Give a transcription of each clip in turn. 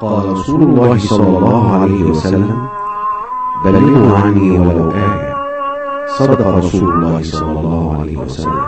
قال رسول الله صلى الله عليه وسلم بلغوا عني ولو آية صدق رسول الله صلى الله عليه وسلم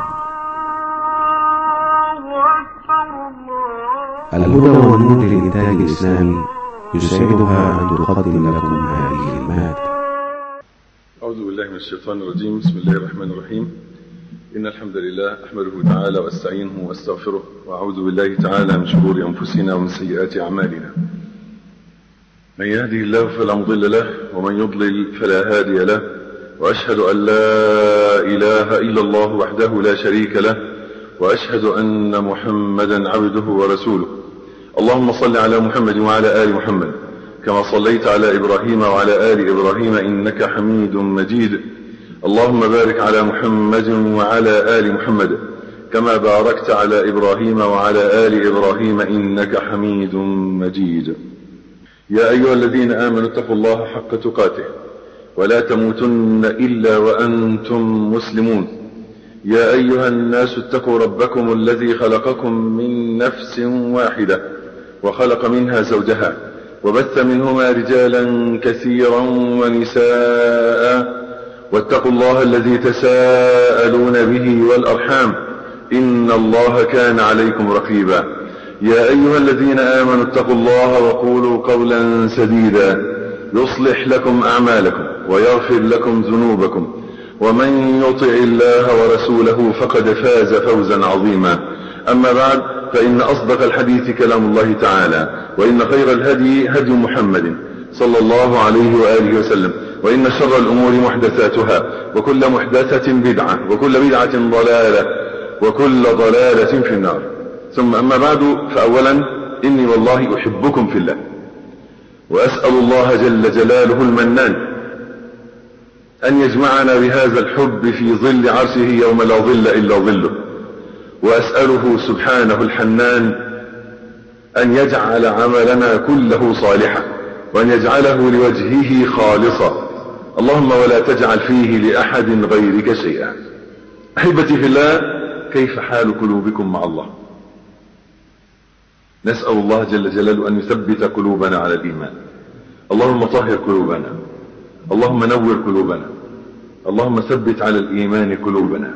الهدى والنور للإنتاج الإسلامي يسعدها أن تقدم لكم هذه المادة أعوذ بالله من الشيطان الرجيم بسم الله الرحمن الرحيم إن الحمد لله أحمده تعالى وأستعينه وأستغفره وأعوذ بالله تعالى من شرور أنفسنا ومن سيئات أعمالنا من يهده الله فلا مضل له ومن يضلل فلا هادي له وأشهد أن لا إله إلا الله وحده لا شريك له وأشهد أن محمدا عبده ورسوله اللهم صل على محمد وعلى آل محمد كما صليت على إبراهيم وعلى آل إبراهيم إنك حميد مجيد اللهم بارك على محمد وعلى آل محمد كما باركت على إبراهيم وعلى آل إبراهيم إنك حميد مجيد يا أيها الذين آمنوا اتقوا الله حق تقاته ولا تموتن إلا وأنتم مسلمون يا أيها الناس اتقوا ربكم الذي خلقكم من نفس واحدة وخلق منها زوجها وبث منهما رجالا كثيرا ونساء واتقوا الله الذي تساءلون به والأرحام إن الله كان عليكم رقيبا يا أيها الذين آمنوا اتقوا الله وقولوا قولا سديدا يصلح لكم أعمالكم ويغفر لكم ذنوبكم ومن يطع الله ورسوله فقد فاز فوزا عظيما أما بعد فإن أصدق الحديث كلام الله تعالى وإن خير الهدي هدي محمد صلى الله عليه وآله وسلم وإن شر الأمور محدثاتها وكل محدثة بدعة وكل بدعة ضلالة وكل ضلالة في النار ثم أما بعد فأولا إني والله أحبكم في الله وأسأل الله جل جلاله المنان أن يجمعنا بهذا الحب في ظل عرشه يوم لا ظل إلا ظله وأسأله سبحانه الحنان أن يجعل عملنا كله صالحا وأن يجعله لوجهه خالصا اللهم ولا تجعل فيه لأحد غيرك شيئا أحبتي في الله كيف حال قلوبكم مع الله نسأل الله جل جلاله أن يثبت قلوبنا على الإيمان اللهم طهر قلوبنا اللهم نور قلوبنا اللهم ثبت على الإيمان قلوبنا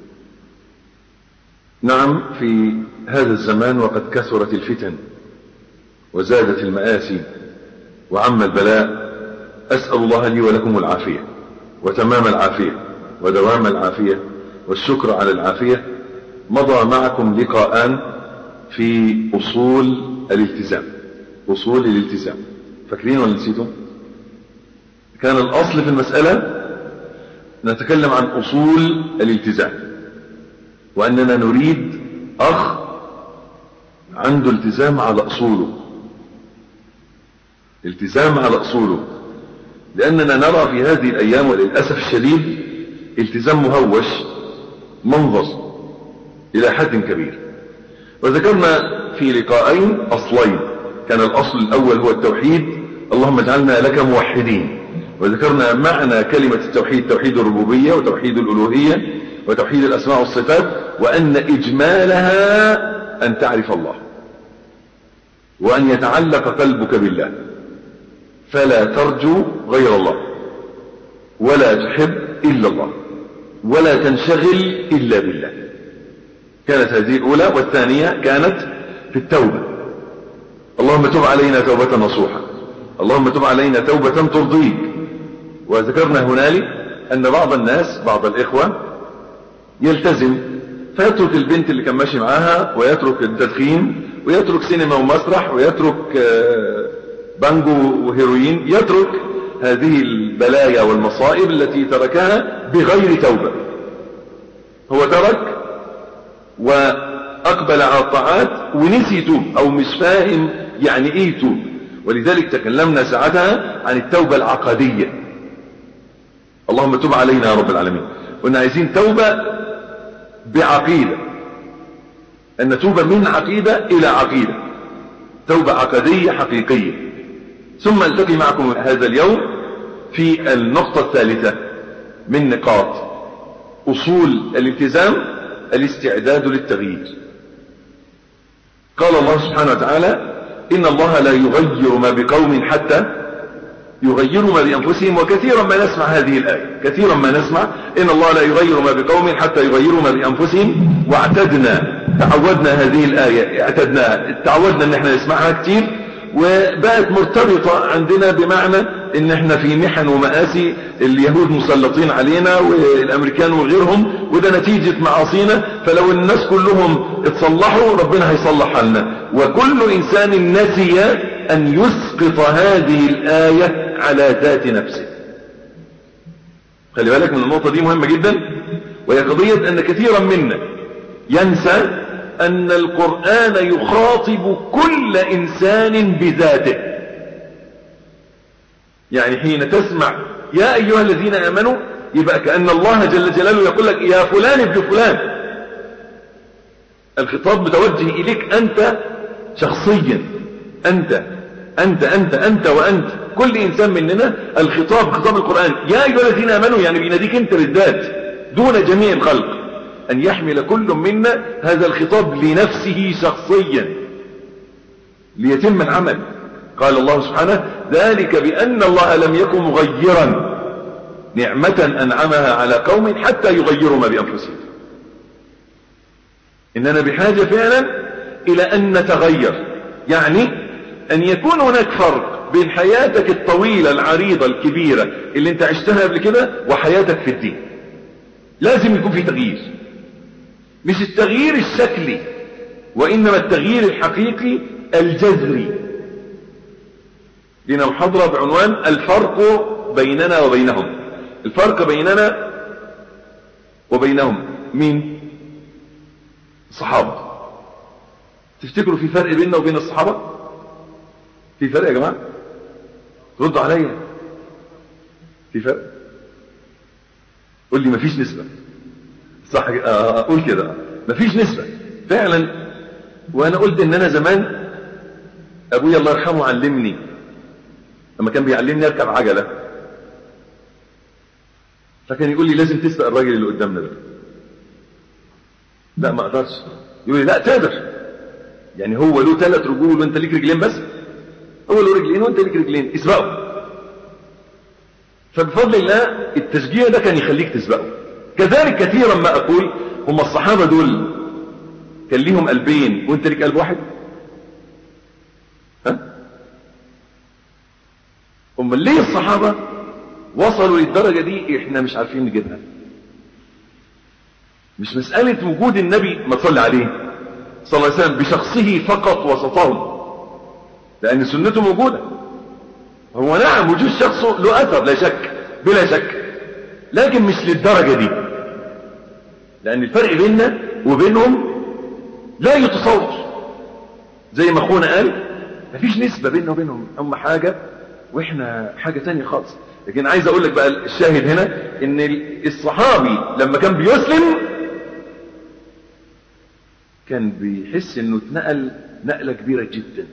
نعم في هذا الزمان وقد كثرت الفتن وزادت المآسي وعم البلاء أسأل الله لي ولكم العافية وتمام العافية ودوام العافية والشكر على العافية مضى معكم لقاءان في أصول الالتزام أصول الالتزام فاكرين ولا نسيتم كان الأصل في المسألة نتكلم عن أصول الالتزام وأننا نريد أخ عنده التزام على أصوله التزام على أصوله لأننا نرى في هذه الأيام وللأسف الشديد التزام مهوش منظر إلى حد كبير وذكرنا في لقاءين أصلين كان الأصل الأول هو التوحيد اللهم اجعلنا لك موحدين وذكرنا معنى كلمة التوحيد توحيد الربوبية وتوحيد الألوهية وتوحيد الأسماء والصفات وأن إجمالها أن تعرف الله وأن يتعلق قلبك بالله فلا ترجو غير الله ولا تحب إلا الله ولا تنشغل إلا بالله كانت هذه الأولى والثانية كانت في التوبة اللهم تب علينا توبة نصوحة اللهم تب علينا توبة ترضيك وذكرنا هنالك أن بعض الناس بعض الإخوة يلتزم فيترك البنت اللي كان ماشي معاها ويترك التدخين ويترك سينما ومسرح ويترك بانجو وهيروين يترك هذه البلايا والمصائب التي تركها بغير توبة هو ترك وأقبل على الطاعات ونسي يتوب أو مش فاهم يعني إيه يتوب ولذلك تكلمنا ساعتها عن التوبة العقدية اللهم تب علينا يا رب العالمين قلنا عايزين توبة بعقيدة أن نتوب من عقيدة إلى عقيدة توبة عقدية حقيقية ثم التقي معكم هذا اليوم في النقطة الثالثة من نقاط أصول الالتزام الاستعداد للتغيير قال الله سبحانه وتعالى إن الله لا يغير ما بقوم حتى يغيروا ما بأنفسهم وكثيرا ما نسمع هذه الآية كثيرا ما نسمع إن الله لا يغير ما بقوم حتى يغيروا ما بأنفسهم واعتدنا تعودنا هذه الآية اعتدناها تعودنا ان احنا نسمعها كتير وبقت مرتبطة عندنا بمعنى ان احنا في محن ومآسي اليهود مسلطين علينا والامريكان وغيرهم وده نتيجة معاصينا فلو الناس كلهم اتصلحوا ربنا هيصلح حالنا وكل انسان نسي ان يسقط هذه الآية على ذات نفسه خلي بالك من النقطة دي مهمة جدا وهي قضية ان كثيرا منا ينسى أن القرآن يخاطب كل إنسان بذاته يعني حين تسمع يا أيها الذين آمنوا يبقى كأن الله جل جلاله يقول لك يا فلان ابن فلان الخطاب متوجه إليك أنت شخصيا أنت أنت أنت أنت وأنت كل إنسان مننا الخطاب خطاب القرآن يا أيها الذين آمنوا يعني بيناديك أنت بالذات دون جميع الخلق أن يحمل كل منا هذا الخطاب لنفسه شخصيا ليتم العمل قال الله سبحانه ذلك بأن الله لم يكن مغيرا نعمة أنعمها على قوم حتى يغيروا ما بأنفسهم إننا بحاجة فعلا إلى أن نتغير يعني أن يكون هناك فرق بين حياتك الطويلة العريضة الكبيرة اللي انت عشتها قبل كده وحياتك في الدين لازم يكون في تغيير مش التغيير الشكلي وإنما التغيير الحقيقي الجذري لنا محاضرة بعنوان الفرق بيننا وبينهم الفرق بيننا وبينهم مين الصحابة تفتكروا في فرق بيننا وبين الصحابة في فرق يا جماعة ردوا عليا في فرق قول لي مفيش نسبة صح اقول كده مفيش نسبة فعلا وانا قلت ان انا زمان ابويا الله يرحمه علمني لما كان بيعلمني اركب عجلة فكان يقول لي لازم تسبق الراجل اللي قدامنا ده لا ما اقدرش يقول لي لا تقدر يعني هو له ثلاث رجول وانت ليك رجلين بس هو له رجلين وانت ليك رجلين اسبقه فبفضل الله التشجيع ده كان يخليك تسبقه كذلك كثيرا ما أقول هم الصحابة دول كان ليهم قلبين وانت ليك قلب واحد ها هم ليه الصحابة وصلوا للدرجة دي احنا مش عارفين نجيبها مش مسألة وجود النبي ما تصلي عليه صلى الله عليه وسلم بشخصه فقط وسطهم لأن سنته موجودة هو نعم وجود شخصه له أثر لا شك بلا شك لكن مش للدرجة دي لأن الفرق بيننا وبينهم لا يتصور زي ما أخونا قال مفيش نسبة بيننا وبينهم هم حاجة وإحنا حاجة تانية خالص لكن عايز أقول لك بقى الشاهد هنا إن الصحابي لما كان بيسلم كان بيحس إنه اتنقل نقلة كبيرة جدا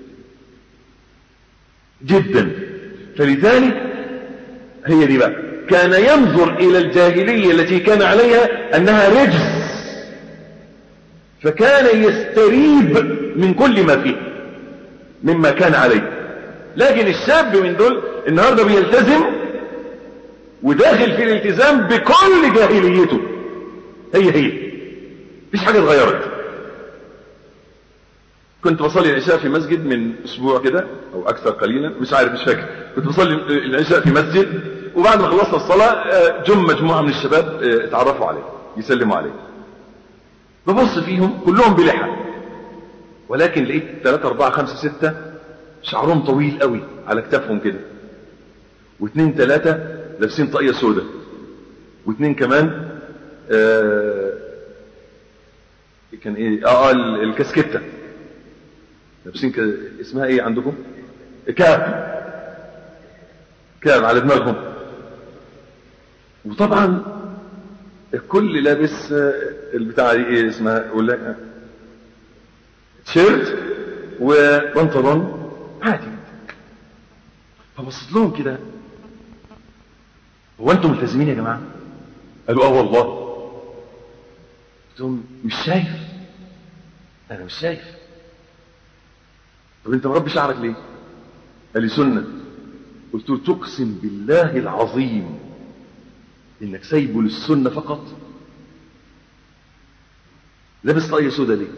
جدا فلذلك هي دي بقى كان ينظر إلى الجاهلية التي كان عليها أنها رجس فكان يستريب من كل ما فيه مما كان عليه لكن الشاب من دول النهاردة بيلتزم وداخل في الالتزام بكل جاهليته هي هي مفيش حاجة اتغيرت كنت بصلي العشاء في مسجد من اسبوع كده او اكثر قليلا مش عارف مش فاكر كنت بصلي العشاء في مسجد وبعد ما خلصنا الصلاة جم مجموعة من الشباب اتعرفوا عليه يسلموا عليه ببص فيهم كلهم بلحى ولكن لقيت ثلاثة أربعة خمسة ستة شعرهم طويل قوي على كتافهم كده واثنين ثلاثة لابسين طاقية سوداء واثنين كمان آه كان ايه اه, آه الكاسكتة لابسين ك... اسمها ايه عندكم كاب كاب على دماغهم وطبعا الكل لابس البتاعة دي ايه اسمها ولا تيشيرت وبنطلون عادي فبصيت لهم كده هو انتم ملتزمين يا جماعه قالوا اه والله قلت لهم مش شايف انا مش شايف طب انت مربي شعرك ليه قال لي سنة قلت له تقسم بالله العظيم انك سايبه للسنة فقط لابس طاقية سودة ليه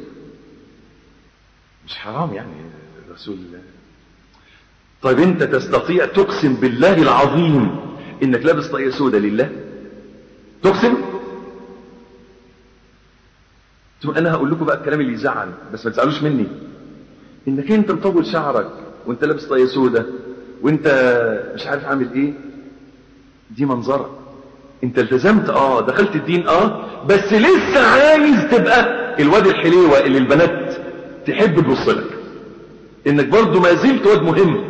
مش حرام يعني رسول الله طيب انت تستطيع تقسم بالله العظيم انك لابس طاقية سودة لله تقسم ثم انا هقول لكم بقى الكلام اللي يزعل بس ما تزعلوش مني انك انت مطول شعرك وانت لابس طاقية سودة وانت مش عارف عامل ايه دي منظرة انت التزمت اه دخلت الدين اه بس لسه عايز تبقى الواد الحليوة اللي البنات تحب تبص لك انك برضه ما زلت واد مهم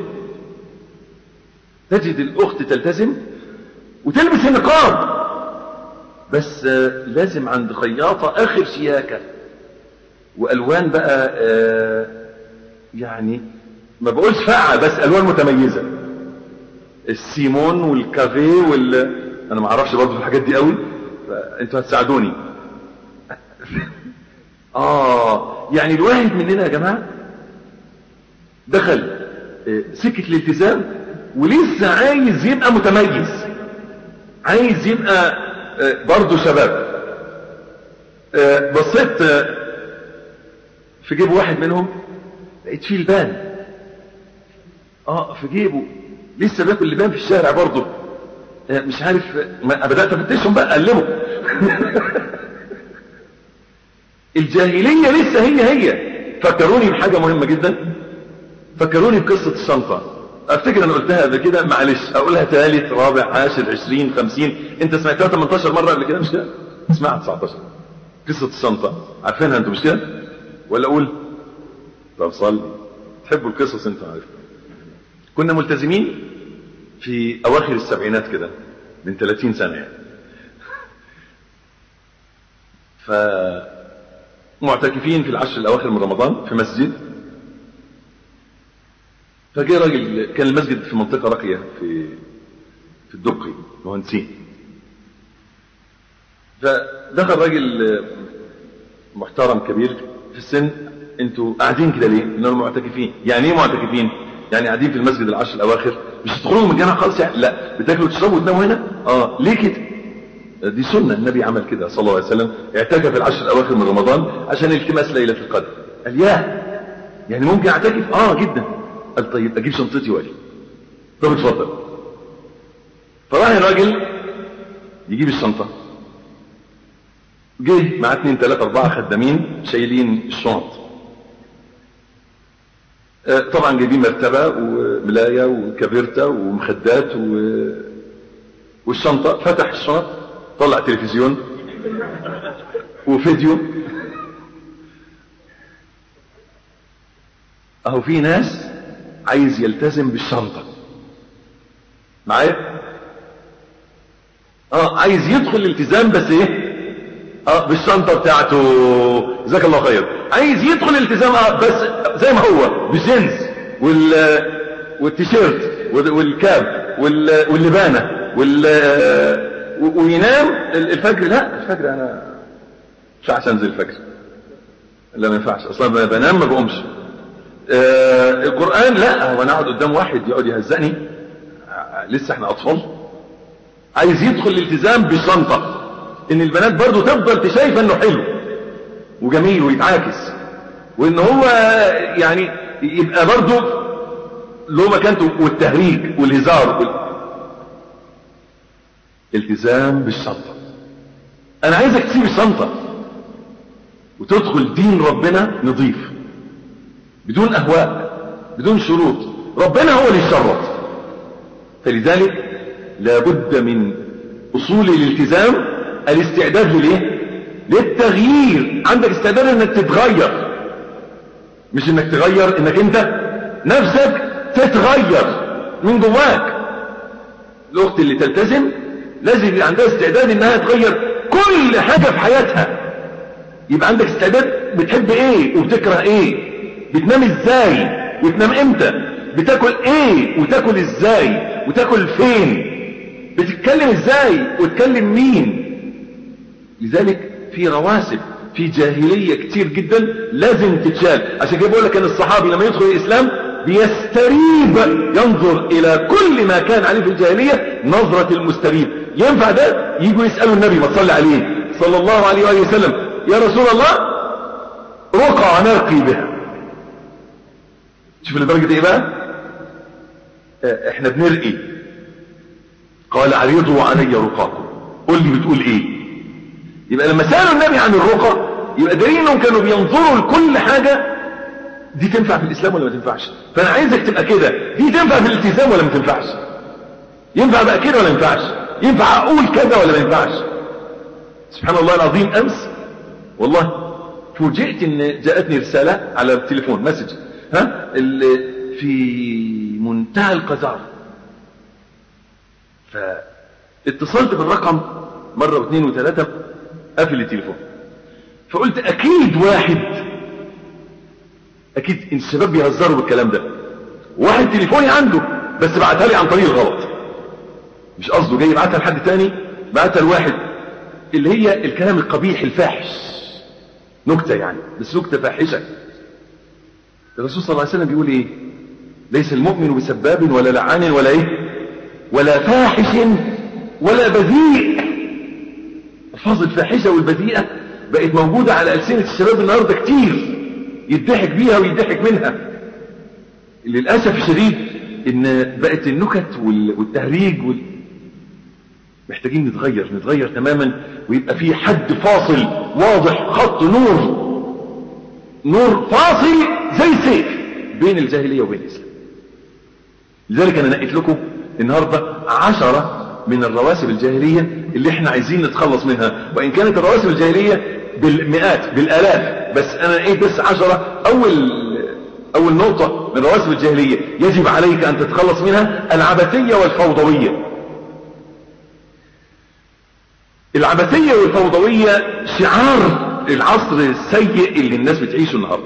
تجد الاخت تلتزم وتلبس النقاب بس آه لازم عند خياطة اخر شياكة والوان بقى آه يعني ما بقولش فقعة بس الوان متميزة السيمون والكافيه وال انا ما اعرفش برضه في الحاجات دي قوي فانتوا هتساعدوني اه يعني الواحد مننا يا جماعه دخل سكه الالتزام ولسه عايز يبقى متميز عايز يبقى برضه شباب بصيت في جيب واحد منهم لقيت فيه لبان اه في جيبه لسه بياكل لبان في الشارع برضه مش عارف ما بدات افتشهم بقى اقلبه الجاهليه لسه هي هي فكروني بحاجه مهمه جدا فكروني بقصه الشنطه افتكر انا قلتها قبل كده معلش اقولها ثالث رابع عاشر عشرين خمسين انت سمعتها 18 مره قبل كده مش كده اسمعها 19 قصه الشنطه عارفينها انتوا مش كده ولا اقول طب صلي تحبوا القصص انتوا عارفين كنا ملتزمين في اواخر السبعينات كده من 30 سنه يعني فمعتكفين في العشر الاواخر من رمضان في مسجد فجاء راجل كان المسجد في منطقه راقيه في في الدقي مهندسين فدخل راجل محترم كبير في السن انتوا قاعدين كده ليه؟ انهم معتكفين يعني ايه معتكفين؟ يعني قاعدين في المسجد العشر الاواخر مش تخرجوا من الجامع خالص يعني لا بتاكلوا وتشربوا وتناموا هنا اه ليه كده دي سنه النبي عمل كده صلى الله عليه وسلم اعتكف العشر الاواخر من رمضان عشان التماس ليله القدر قال يا يعني ممكن اعتكف اه جدا قال طيب اجيب شنطتي واجي طب اتفضل فراح الراجل يجيب الشنطه جه مع اثنين ثلاثة أربعة خدامين شايلين الشنط طبعا جايبين مرتبة وملاية وكبرتة ومخدات و... والشنطة فتح الشنط طلع تلفزيون وفيديو اهو في ناس عايز يلتزم بالشنطة معايا اه عايز يدخل الالتزام بس ايه اه بالشنطة بتاعته جزاك الله خير عايز يدخل الالتزام اه بس زي ما هو بالجنس وال والتيشيرت والكاب واللبانة وال وينام الفجر لا الفجر انا مش عشان انزل الفجر لا ما ينفعش اصلا بنام ما بقومش آه القرآن لا هو انا اقعد قدام واحد يقعد يهزقني لسه احنا اطفال عايز يدخل الالتزام بالشنطه ان البنات برضو تفضل تشايفه انه حلو وجميل ويتعاكس وان هو يعني يبقى برضو له مكانته والتهريج والهزار وال... التزام بالشنطة انا عايزك تسيب الشنطة وتدخل دين ربنا نظيف بدون اهواء بدون شروط ربنا هو اللي يشرط فلذلك لابد من اصول الالتزام الاستعداد للايه للتغيير عندك استعداد انك تتغير مش انك تغير انك انت نفسك تتغير من جواك الاخت اللي تلتزم لازم يبقى عندها استعداد انها تغير كل حاجة في حياتها يبقى عندك استعداد بتحب ايه وبتكره ايه بتنام ازاي وتنام امتى بتاكل ايه وتاكل ازاي وتاكل فين بتتكلم ازاي وتكلم مين لذلك في رواسب في جاهلية كتير جدا لازم تتشال عشان كده بقول لك ان الصحابي لما يدخل الاسلام بيستريب ينظر الى كل ما كان عليه في الجاهلية نظرة المستريب ينفع ده يجوا يسألوا النبي ما تصلي عليه صلى الله عليه وآله وسلم يا رسول الله رقع نرقي بها شوف لدرجة ايه بقى احنا بنرقي قال عرضوا علي رقاكم قل لي بتقول ايه يبقى لما سألوا النبي عن الرقى يبقى دليل انهم كانوا بينظروا لكل حاجة دي تنفع في الاسلام ولا ما تنفعش فانا عايزك تبقى كده دي تنفع في الالتزام ولا ما تنفعش ينفع بقى كده ولا ما ينفعش ينفع اقول كذا ولا ما ينفعش سبحان الله العظيم امس والله فوجئت ان جاءتني رسالة على التليفون مسج ها اللي في منتهى القذارة فاتصلت بالرقم مرة واثنين وثلاثة قفل التليفون فقلت اكيد واحد اكيد الشباب بيهزروا بالكلام ده واحد تليفوني عنده بس بعتها لي عن طريق الغلط مش قصده جاي يبعتها لحد تاني بعتها لواحد اللي هي الكلام القبيح الفاحش نكتة يعني بس نكتة فاحشة الرسول صلى الله عليه وسلم بيقول ايه ليس المؤمن بسباب ولا لعان ولا ايه ولا فاحش ولا بذيء الفاظ الفاحشة والبذيئة بقت موجودة على ألسنة الشباب النهاردة كتير يضحك بيها ويضحك منها للأسف الشديد ان بقت النكت والتهريج وال... محتاجين نتغير نتغير تماما ويبقى في حد فاصل واضح خط نور نور فاصل زي سيف بين الجاهلية وبين الإسلام لذلك أنا نقيت لكم النهاردة عشرة من الرواسب الجاهلية اللي احنا عايزين نتخلص منها وإن كانت الرواسب الجاهلية بالمئات بالآلاف بس أنا نقيت بس عشرة أول أول نقطة من رواسب الجاهلية يجب عليك أن تتخلص منها العبثية والفوضوية العبثية والفوضوية شعار العصر السيء اللي الناس بتعيشه النهاردة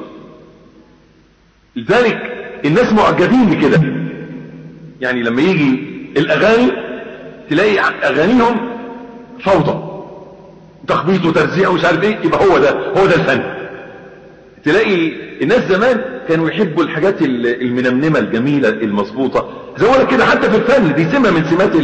لذلك الناس معجبين بكده يعني لما يجي الأغاني تلاقي أغانيهم فوضى تخبيط وترزيع ومش عارف ايه يبقى هو ده هو ده الفن تلاقي الناس زمان كانوا يحبوا الحاجات المنمنمة الجميلة المظبوطة زي ما كده حتى في الفن دي سمة من سمات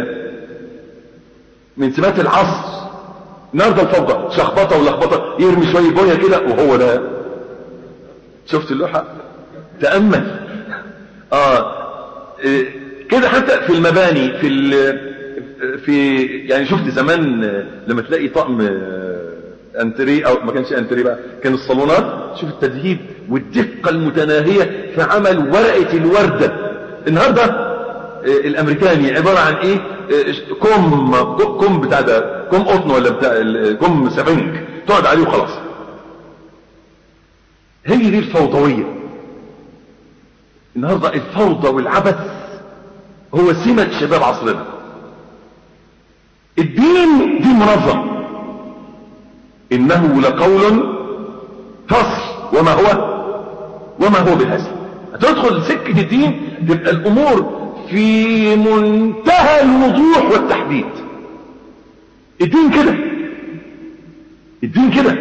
من سمات العصر النهارده الفوضى شخبطه ولخبطه يرمي شويه بنيه كده وهو ده شفت اللوحه تامل اه إيه كده حتى في المباني في في يعني شفت زمان لما تلاقي طقم انتري او ما كانش انتري بقى كان الصالونات شوف التدهيب والدقه المتناهيه في عمل ورقه الورده النهارده الامريكاني عبارة عن ايه كم كم بتاع ده كم قطن ولا بتاع كم سفنج تقعد عليه وخلاص هي دي الفوضوية النهاردة الفوضى والعبث هو سمة شباب عصرنا الدين دين منظم انه لقول فصل وما هو وما هو بالهزل هتدخل سكة الدين تبقى الامور في منتهى الوضوح والتحديد الدين كده الدين كده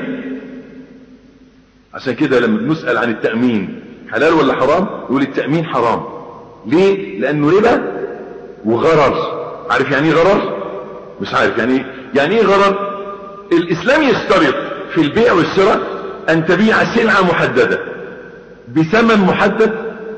عشان كده لما بنسأل عن التأمين حلال ولا حرام يقول التأمين حرام ليه لأنه ربا وغرر عارف يعني ايه غرر مش عارف يعني ايه يعني ايه غرر الإسلام يشترط في البيع والشراء أن تبيع سلعة محددة بثمن محدد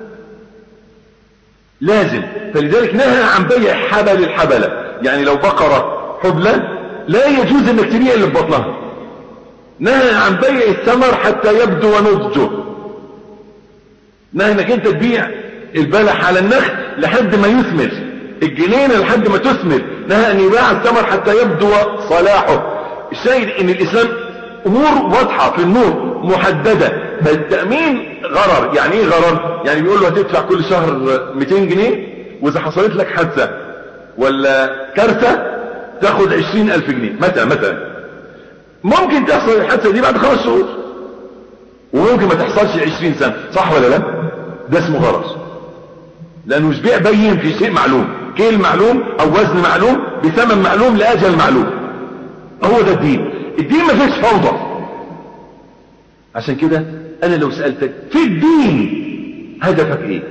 لازم فلذلك نهى عن بيع حبل الحبلة يعني لو بقرة حبلة لا يجوز انك تبيع اللي في بطنها نهى عن بيع الثمر حتى يبدو نضجه نهى انك انت تبيع البلح على النخل لحد ما يثمر الجنينة لحد ما تثمر نهى ان يباع الثمر حتى يبدو صلاحه الشاهد ان الاسلام امور واضحة في النور محددة فالتأمين غرر يعني ايه غرر يعني بيقول له هتدفع كل شهر 200 جنيه واذا حصلت لك حادثة ولا كارثة تاخد 20000 جنيه مثلا مثلا ممكن تحصل الحادثة دي بعد خمس شهور وممكن ما تحصلش 20 سنة صح ولا لا ده اسمه غرر لانه مش بيع بين في شيء معلوم كيل معلوم او وزن معلوم بثمن معلوم لاجل معلوم هو ده الدين الدين ما فيش فوضى عشان كده انا لو سألتك في الدين هدفك ايه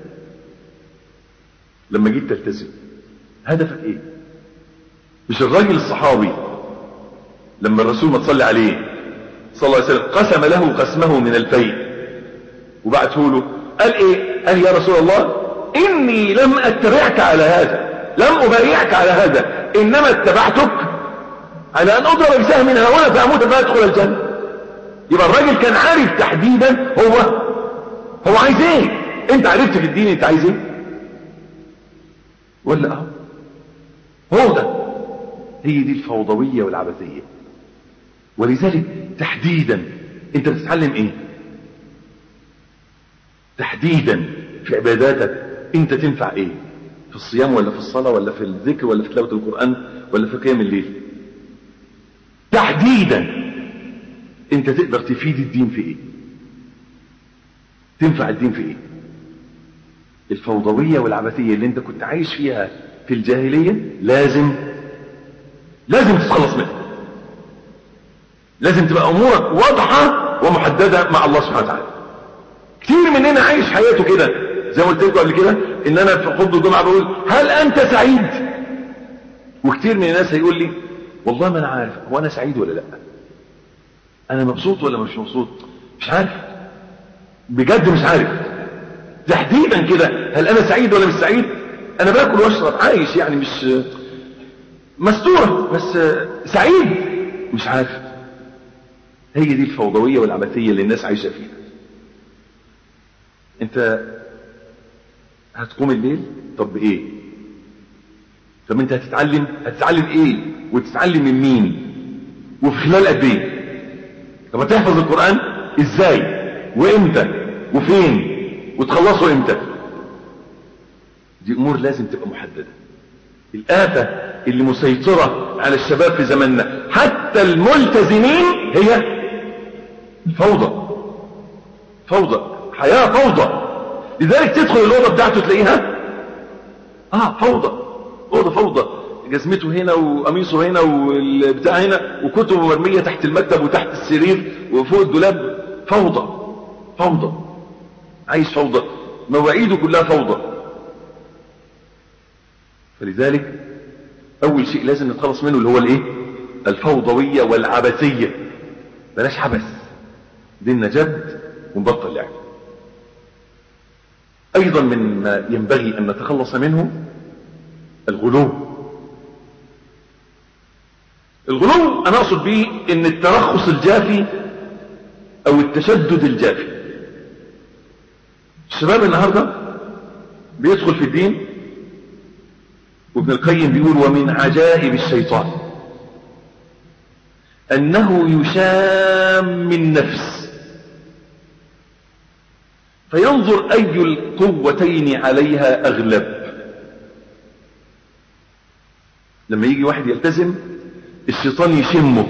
لما جيت تلتزم هدفك ايه مش الراجل الصحابي لما الرسول ما تصلي عليه صلى الله عليه وسلم قسم له قسمه من الفيء وبعته له قال ايه قال يا رسول الله اني لم اتبعك على هذا لم ابايعك على هذا انما اتبعتك على ان اضرب بسهم من هنا فاموت فادخل الجنه يبقى الراجل كان عارف تحديدا هو هو عايز ايه انت عرفت في الدين انت عايز ايه ولا اهو هو ده هي دي الفوضويه والعبثيه ولذلك تحديدا انت بتتعلم ايه تحديدا في عباداتك انت تنفع ايه في الصيام ولا في الصلاة ولا في الذكر ولا في تلاوة القرآن ولا في قيام الليل تحديدا انت تقدر تفيد الدين في ايه تنفع الدين في ايه الفوضوية والعبثية اللي انت كنت عايش فيها في الجاهلية لازم لازم تتخلص منها لازم تبقى امورك واضحة ومحددة مع الله سبحانه وتعالى كتير مننا عايش حياته كده زي ما قلت لكم قبل كده ان انا في خطبه الجمعه بقول هل انت سعيد وكتير من الناس هيقول لي والله ما انا عارف هو انا سعيد ولا لا انا مبسوط ولا مش مبسوط مش عارف بجد مش عارف تحديدا كده هل انا سعيد ولا مش سعيد انا باكل واشرب عايش يعني مش مستوره بس سعيد مش عارف هي دي الفوضويه والعبثيه اللي الناس عايشه فيها انت هتقوم الليل طب بايه طب انت هتتعلم هتتعلم ايه وتتعلم من مين وفي خلال قد ايه طب هتحفظ القران ازاي وامتى وفين وتخلصه امتى دي امور لازم تبقى محدده الآفة اللي مسيطرة على الشباب في زماننا حتى الملتزمين هي الفوضى فوضى حياة فوضى لذلك تدخل الأوضة بتاعته تلاقيها اه فوضى أوضة فوضى جزمته هنا وقميصه هنا والبتاع هنا وكتبه مرمية تحت المكتب وتحت السرير وفوق الدولاب فوضى فوضى عايش فوضى مواعيده كلها فوضى فلذلك أول شيء لازم نتخلص منه اللي هو الإيه الفوضوية والعبثية بلاش عبث ديننا جد ونبطل لعب أيضا مما ينبغي أن نتخلص منه الغلو الغلو أنا أقصد به أن الترخص الجافي أو التشدد الجافي الشباب النهاردة بيدخل في الدين وابن القيم بيقول ومن عجائب الشيطان أنه يشام النفس فينظر أي القوتين عليها أغلب لما يجي واحد يلتزم الشيطان يشمه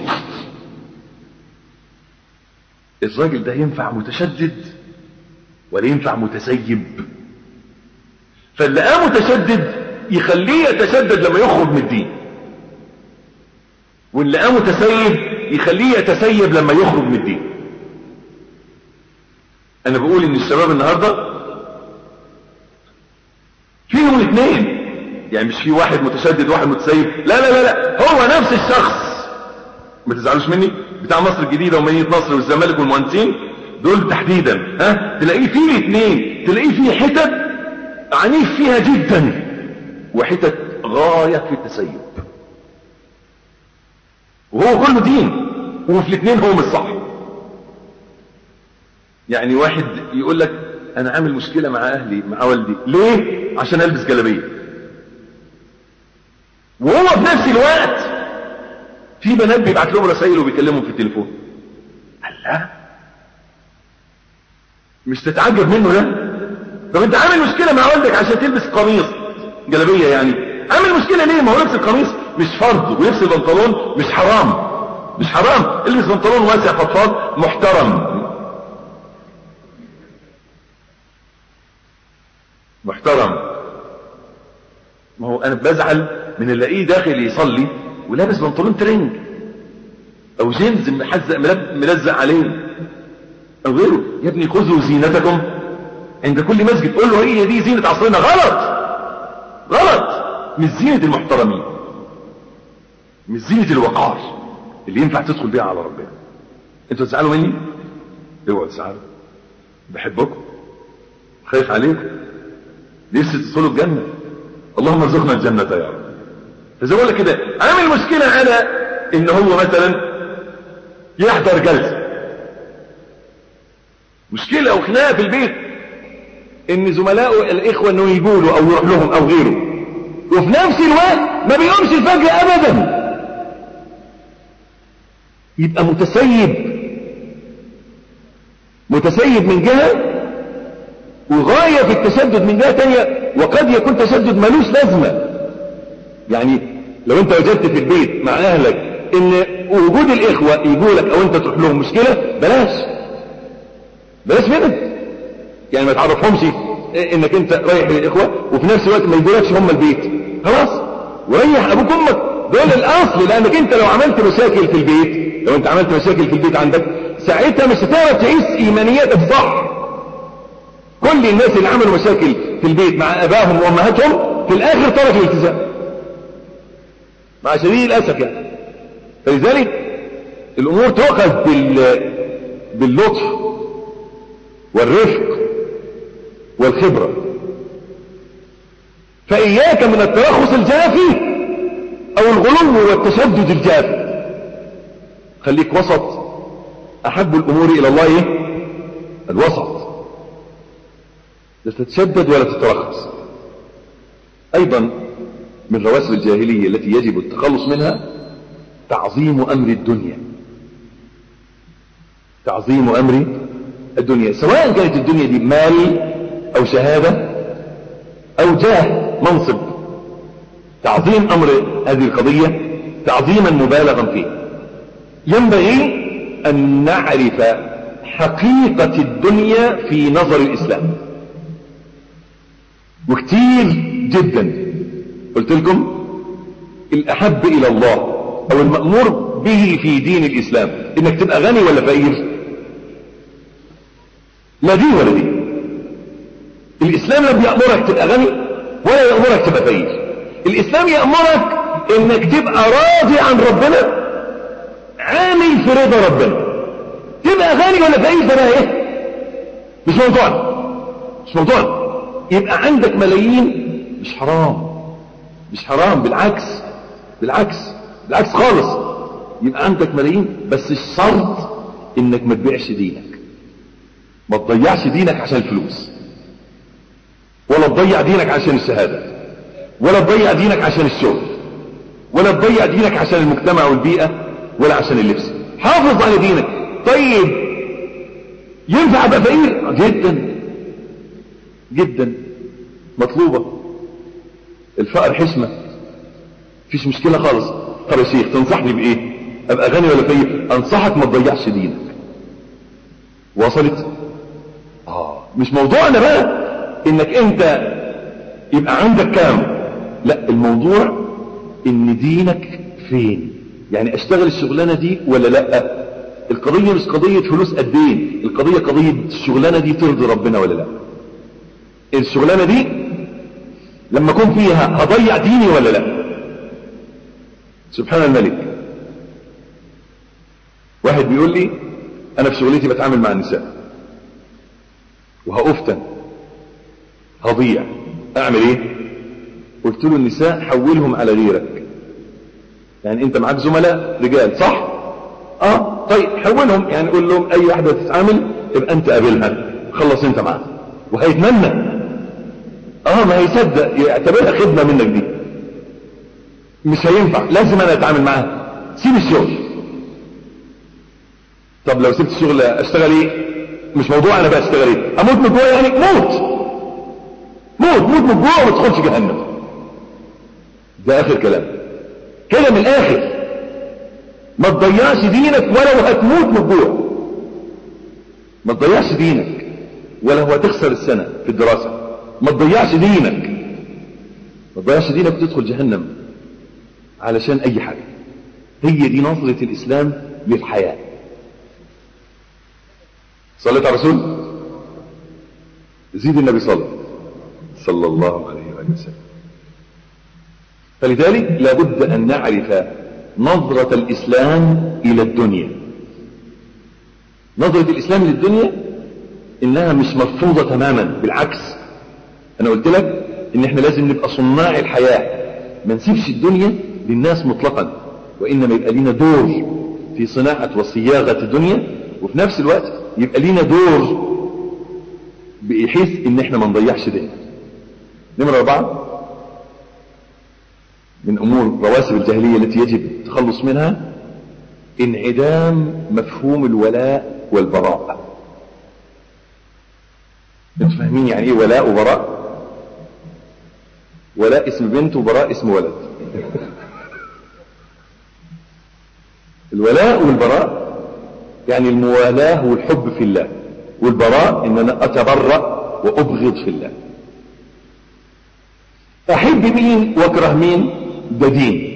الراجل ده ينفع متشدد ولا ينفع متسيب فاللي قام متشدد يخليه يتشدد لما يخرج من الدين واللي قام متسيب يخليه يتسيب لما يخرج من الدين انا بقول ان الشباب النهارده فيهم الاثنين يعني مش في واحد متشدد وواحد متسيب لا لا لا لا هو نفس الشخص ما تزعلوش مني بتاع مصر الجديده ومدينه نصر والزمالك والمهندسين دول تحديدا ها تلاقيه فيه الاثنين تلاقيه فيه حتت عنيف فيها جدا وحتت غايه في التسيب وهو كله دين وفي الاثنين هو مش صح يعني واحد يقول لك انا عامل مشكله مع اهلي مع والدي ليه عشان البس جلابيه وهو في نفس الوقت في بنات بيبعت لهم رسائل وبيكلمهم في التليفون الله مش تتعجب منه ده طب انت عامل مشكله مع والدك عشان تلبس قميص جلابيه يعني عامل مشكله ليه ما هو لبس القميص مش فرض ولبس البنطلون مش حرام مش حرام البس بنطلون واسع فضفاض محترم محترم ما هو انا بزعل من اللي الاقيه داخل يصلي ولابس بنطلون ترنج او جينز محزق ملزق عليه أو غيره يا ابني خذوا زينتكم عند كل مسجد قول له هي دي زينة عصرنا غلط غلط مش زينة المحترمين مش زينة الوقار اللي ينفع تدخل بيها على ربنا انتوا تزعلوا مني اوعوا تزعلوا بحبكم خايف عليكم نفسي تدخلوا الجنة اللهم ارزقنا الجنة يا رب فزي بقول لك كده عامل مشكلة على ان هو مثلا يحضر جلسة مشكلة او خناقة في البيت ان زملائه الاخوة انه يجوا له او يروح لهم او غيره وفي نفس الوقت ما بيقومش الفجر ابدا يبقى متسيب متسيب من جهة وغاية في التشدد من جهة تانية وقد يكون تشدد ملوش لازمة يعني لو انت وجدت في البيت مع اهلك ان وجود الاخوة يجوا لك او انت تروح لهم مشكلة بلاش بلاش منه يعني ما تعرفهمش انك انت رايح للاخوة وفي نفس الوقت ما يجولكش هم البيت خلاص وريح ابوك امك دول الاصل لانك انت لو عملت مشاكل في البيت لو انت عملت مشاكل في البيت عندك ساعتها مش هتعرف تعيش ايمانياتك صح كل الناس اللي عملوا مشاكل في البيت مع ابائهم وامهاتهم في الاخر تركوا الالتزام مع شديد الاسف يعني فلذلك الامور تؤخذ بال باللطف والرفق والخبرة فإياك من الترخص الجافي أو الغلو والتشدد الجافي خليك وسط أحب الأمور إلى الله إيه؟ الوسط لا تتشدد ولا تترخص أيضا من رواسب الجاهلية التي يجب التخلص منها تعظيم أمر الدنيا تعظيم أمر الدنيا سواء كانت الدنيا دي مال أو شهادة أو جاه منصب تعظيم أمر هذه القضية تعظيما مبالغا فيه ينبغي أن نعرف حقيقة الدنيا في نظر الإسلام وكتير جدا قلت لكم الأحب إلى الله أو المأمور به في دين الإسلام إنك تبقى غني ولا فقير لا دي ولا دي الإسلام لم يأمرك تبقى غني ولا يأمرك تبقى فقير الإسلام يأمرك إنك تبقى راضي عن ربنا عامل في رضا ربنا تبقى غني ولا فقير ده ايه مش موضوعنا مش موضوعنا يبقى عندك ملايين مش حرام مش حرام بالعكس بالعكس بالعكس خالص يبقى عندك ملايين بس الشرط انك ما تبيعش دينك ما تضيعش دينك عشان الفلوس ولا تضيع دينك عشان الشهادة ولا تضيع دينك عشان الشغل ولا تضيع دينك عشان المجتمع والبيئة ولا عشان اللبس حافظ على دينك طيب ينفع ابقى فقير جدا جدا مطلوبة الفقر حشمة مفيش مشكلة خالص طب يا شيخ تنصحني بايه ابقى غني ولا فقير انصحك ما تضيعش دينك وصلت اه مش موضوعنا بقى انك انت يبقى عندك كام لا الموضوع ان دينك فين يعني اشتغل الشغلانة دي ولا لا القضية مش قضية فلوس قد ايه القضية قضية الشغلانة دي ترضي ربنا ولا لا الشغلانة دي لما اكون فيها هضيع ديني ولا لا سبحان الملك واحد بيقول لي انا في شغلتي بتعامل مع النساء وهأفتن هضيع اعمل ايه قلت له النساء حولهم على غيرك يعني انت معاك زملاء رجال صح اه طيب حولهم يعني قول لهم اي واحدة تتعامل يبقى انت قابلها خلص انت معاها وهيتمنى اه ما هيصدق يعتبرها خدمة منك دي مش هينفع لازم انا اتعامل معاها سيب الشغل طب لو سبت الشغل اشتغل ايه مش موضوع انا بقى اشتغل ايه اموت من جوه يعني موت موت موت من جوه وما تدخلش جهنم ده اخر كلام كده من الاخر ما تضيعش دينك ولو هتموت من جوه ما تضيعش دينك ولو هتخسر السنة في الدراسة ما تضيعش دينك ما تضيعش دينك وتدخل جهنم علشان اي حاجة هي دي نظرة الاسلام للحياة صليت على الرسول زيد النبي صلى صلى الله عليه وآله وسلم فلذلك لابد أن نعرف نظرة الإسلام إلى الدنيا نظرة الإسلام للدنيا إنها مش مرفوضة تماما بالعكس أنا قلت لك إن إحنا لازم نبقى صناع الحياة ما نسيبش الدنيا للناس مطلقا وإنما يبقى لنا دور في صناعة وصياغة الدنيا وفي نفس الوقت يبقى لنا دور بحيث إن إحنا ما نضيعش دين نمرة أربعة من أمور رواسب الجاهلية التي يجب التخلص منها انعدام مفهوم الولاء والبراء انتوا فاهمين يعني ايه ولاء وبراء ولاء اسم بنت وبراء اسم ولد الولاء والبراء يعني الموالاة والحب في الله والبراء ان انا اتبرأ وابغض في الله احب مين واكره مين ده دين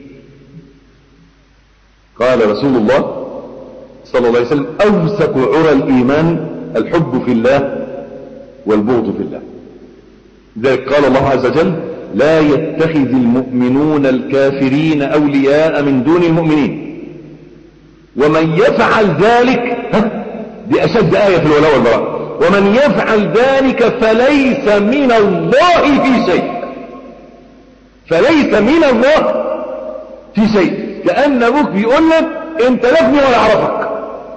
قال رسول الله صلى الله عليه وسلم اوثق عرى الايمان الحب في الله والبغض في الله ذلك قال الله عز وجل لا يتخذ المؤمنون الكافرين اولياء من دون المؤمنين ومن يفعل ذلك دي اشد ايه في الولاء والبراء ومن يفعل ذلك فليس من الله في شيء فليس من الله في شيء كأن أبوك بيقول لك أنت لا ابني ولا أعرفك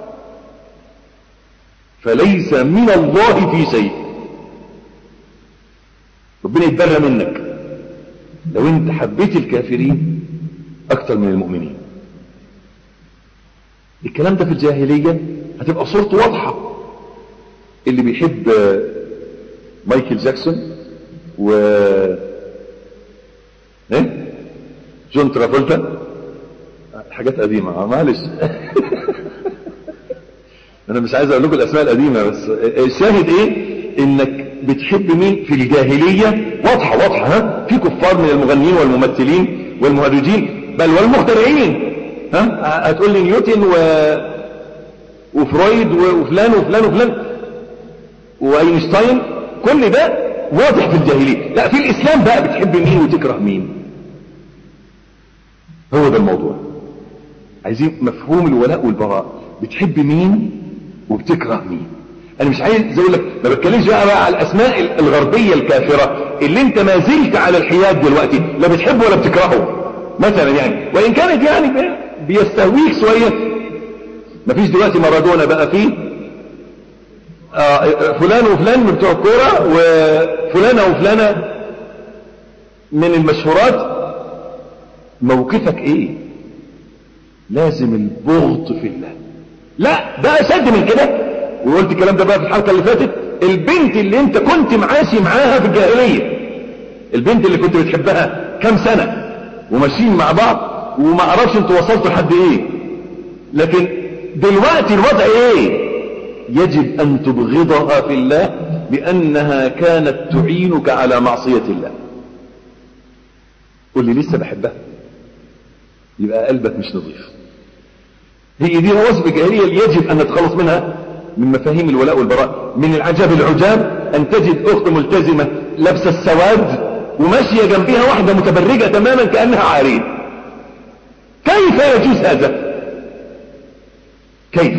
فليس من الله في شيء ربنا يتبرى منك لو أنت حبيت الكافرين أكثر من المؤمنين الكلام ده في الجاهلية هتبقى صورته واضحة اللي بيحب مايكل جاكسون و ايه جون ترافولتا حاجات قديمة معلش انا مش عايز اقول لكم الاسماء القديمة بس الشاهد ايه انك بتحب مين في الجاهلية واضحة واضحة ها في كفار من المغنيين والممثلين والمهرجين بل والمخترعين ها هتقول لي نيوتن و وفرويد وفلان وفلان وفلان واينشتاين كل ده واضح في الجاهلية لا في الاسلام بقى بتحب مين وتكره مين هو ده الموضوع عايزين مفهوم الولاء والبراء بتحب مين وبتكره مين انا مش عايز اقول لك ما بتكلمش بقى, بقى على الاسماء الغربيه الكافره اللي انت ما زلت على الحياد دلوقتي لا بتحبه ولا بتكرهه مثلا يعني وان كانت يعني بيستهويك شويه مفيش دلوقتي مارادونا بقى فيه آه فلان وفلان من بتوع الكوره وفلانه وفلانه من المشهورات موقفك ايه لازم البغض في الله لا ده اشد من كده وقلت الكلام ده بقى في الحلقه اللي فاتت البنت اللي انت كنت معاشي معاها في الجاهليه البنت اللي كنت بتحبها كام سنه وماشيين مع بعض وما اعرفش انتوا وصلتوا لحد ايه لكن دلوقتي الوضع ايه يجب ان تبغضها في الله لانها كانت تعينك على معصيه الله قول لي لسه بحبها يبقى قلبك مش نظيف هي دي رواسب الجاهلية اللي يجب أن نتخلص منها من مفاهيم الولاء والبراء من العجب العجاب أن تجد أخت ملتزمة لابسة السواد وماشية جنبها واحدة متبرجة تماما كأنها عارين كيف يجوز هذا كيف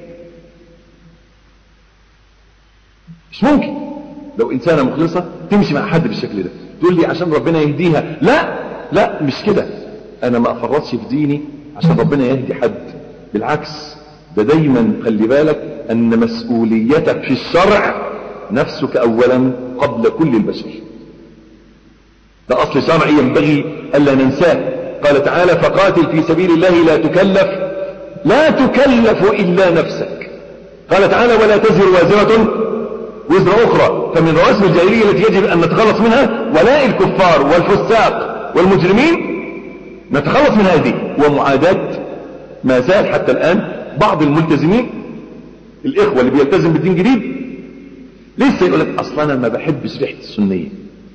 مش ممكن لو إنسانة مخلصة تمشي مع حد بالشكل ده تقول لي عشان ربنا يهديها لا لا مش كده انا ما افرطش في ديني عشان ربنا يهدي حد بالعكس ده دايما خلي بالك ان مسؤوليتك في الشرع نفسك اولا قبل كل البشر ده اصل شرعي ينبغي الا ننساه قال تعالى فقاتل في سبيل الله لا تكلف لا تكلف الا نفسك قال تعالى ولا تزر وازرة وزر اخرى فمن رواسم الجاهلية التي يجب ان نتخلص منها ولاء الكفار والفساق والمجرمين نتخلص من هذه ومعاداة ما زال حتى الآن بعض الملتزمين الإخوة اللي بيلتزم بالدين جديد لسه يقول لك أصلا أنا ما بحبش ريحة السنية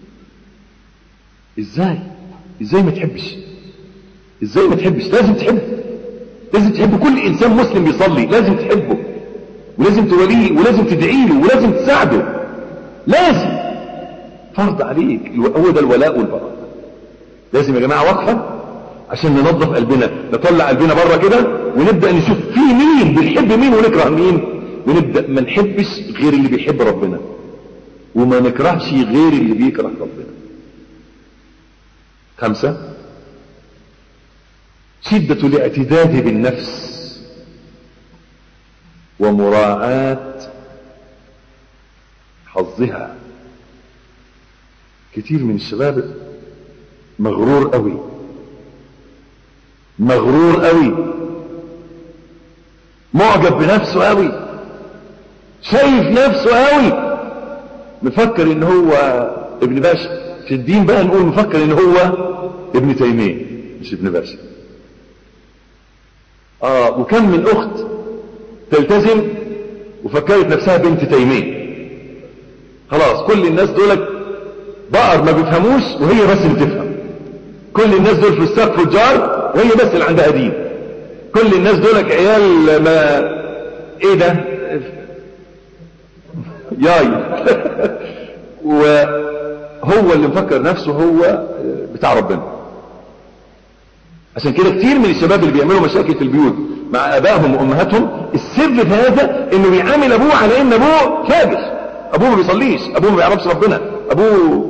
إزاي إزاي ما تحبش إزاي ما تحبش لازم تحب لازم تحب كل إنسان مسلم بيصلي لازم تحبه ولازم توليه ولازم تدعي له ولازم تساعده لازم فرض عليك هو ده الولاء والبراء لازم يا جماعة وقفة عشان ننظف قلبنا نطلع قلبنا بره كده ونبدأ نشوف في مين بنحب مين ونكره مين ونبدأ ما نحبش غير اللي بيحب ربنا وما نكرهش غير اللي بيكره ربنا خمسة شدة الاعتداد بالنفس ومراعاة حظها كتير من الشباب مغرور قوي مغرور قوي معجب بنفسه قوي شايف نفسه قوي مفكر ان هو ابن باشا في الدين بقى نقول مفكر ان هو ابن تيمية مش ابن باشا اه وكم من اخت تلتزم وفكرت نفسها بنت تيمية خلاص كل الناس دولك بقر ما بيفهموش وهي بس اللي بتفهم كل الناس دول في السقف والجار وهي بس اللي عندها دين كل الناس دولك عيال ما ايه ده ياي وهو اللي مفكر نفسه هو بتاع ربنا عشان كده كتير من الشباب اللي بيعملوا مشاكل في البيوت مع ابائهم وامهاتهم السر في هذا انه بيعامل ابوه على ان ابوه فاجر ابوه ما بيصليش ابوه ما بيعرفش ربنا ابوه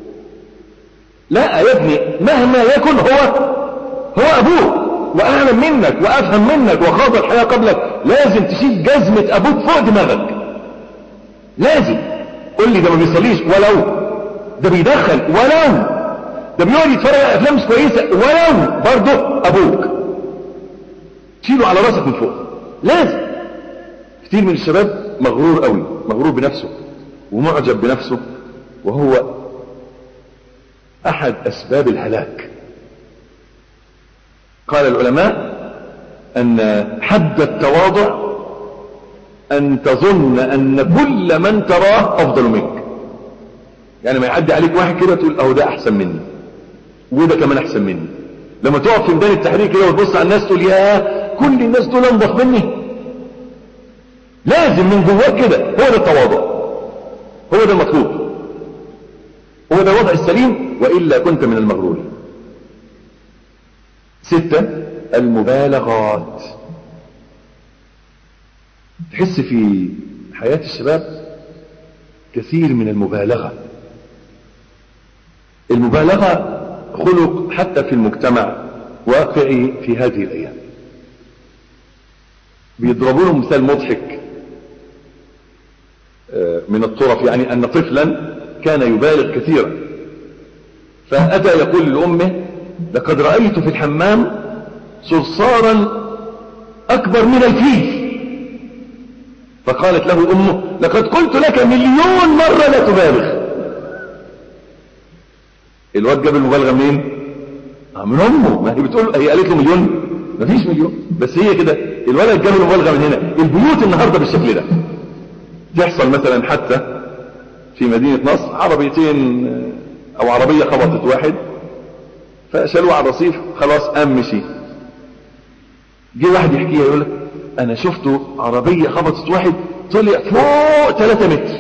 لا يا ابني مهما يكن هو هو ابوك واعلم منك وافهم منك وخاض الحياة قبلك لازم تشيل جزمة ابوك فوق دماغك لازم قول لي ده ما بيصليش ولو ده بيدخل ولو ده بيقعد يتفرج على افلام مش كويسه ولو برضه ابوك شيله على راسك من فوق لازم كتير من الشباب مغرور قوي مغرور بنفسه ومعجب بنفسه وهو احد اسباب الهلاك قال العلماء ان حد التواضع ان تظن ان كل من تراه افضل منك يعني ما يعدي عليك واحد كده تقول اهو ده احسن مني وده كمان احسن مني لما تقف في ميدان التحرير كده وتبص على الناس تقول يا كل الناس دول انضف مني لازم من جواك كده هو ده التواضع هو ده المطلوب هو ده الوضع السليم وإلا كنت من المغرورين ستة المبالغات تحس في حياة الشباب كثير من المبالغة المبالغة خلق حتى في المجتمع واقعي في هذه الأيام بيضربوا له مثال مضحك من الطرف يعني أن طفلا كان يبالغ كثيرا فأتى يقول لأمه لقد رأيت في الحمام صرصارا أكبر من الفيل فقالت له أمه لقد قلت لك مليون مرة لا تبالغ الواد جاب المبالغة منين من أمه ما هي بتقول هي قالت له مليون ما فيش مليون بس هي كده الولد جاب المبالغة من هنا البيوت النهاردة بالشكل ده تحصل مثلا حتى في مدينة نصر عربيتين او عربية خبطت واحد فشالوه على الرصيف خلاص قام مشي جه واحد يحكيها يقول لك انا شفته عربية خبطت واحد طلع فوق 3 متر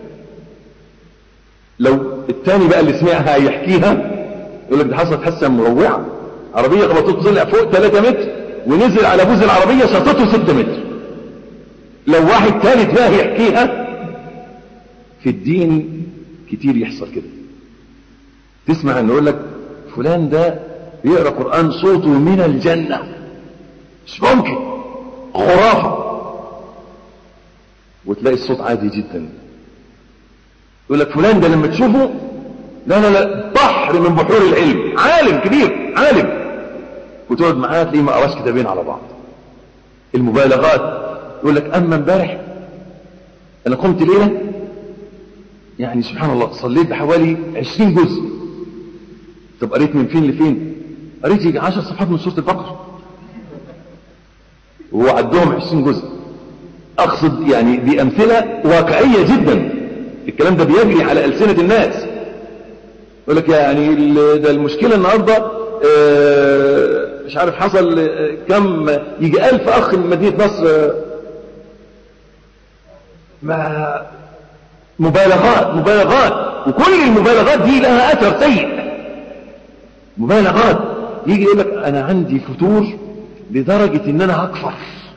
لو التاني بقى اللي سمعها يحكيها يقول لك ده حصلت حاسه مروعه عربيه خبطته طلع فوق 3 متر ونزل على بوز العربيه شاطته 6 متر لو واحد ثالث بقى يحكيها في الدين كتير يحصل كده تسمع ان يقول لك فلان ده بيقرا قران صوته من الجنه مش ممكن خرافه وتلاقي الصوت عادي جدا يقول لك فلان ده لما تشوفه لا لا لا بحر من بحور العلم عالم كبير عالم وتقعد معاه تلاقيه ما قراش كتابين على بعض المبالغات يقول لك اما امبارح انا قمت ليله يعني سبحان الله صليت بحوالي 20 جزء طب قريت من فين لفين قريت يجي 10 صفحات من سوره البقره وهو عدهم 20 جزء اقصد يعني دي امثله واقعيه جدا الكلام ده بيجري على ألسنة الناس يقول لك يعني ده المشكلة النهاردة مش عارف حصل كم يجي ألف أخ من مدينة نصر ما مبالغات مبالغات وكل المبالغات دي لها اثر سيء مبالغات يجي يقول لك انا عندي فتور لدرجة ان انا هكفر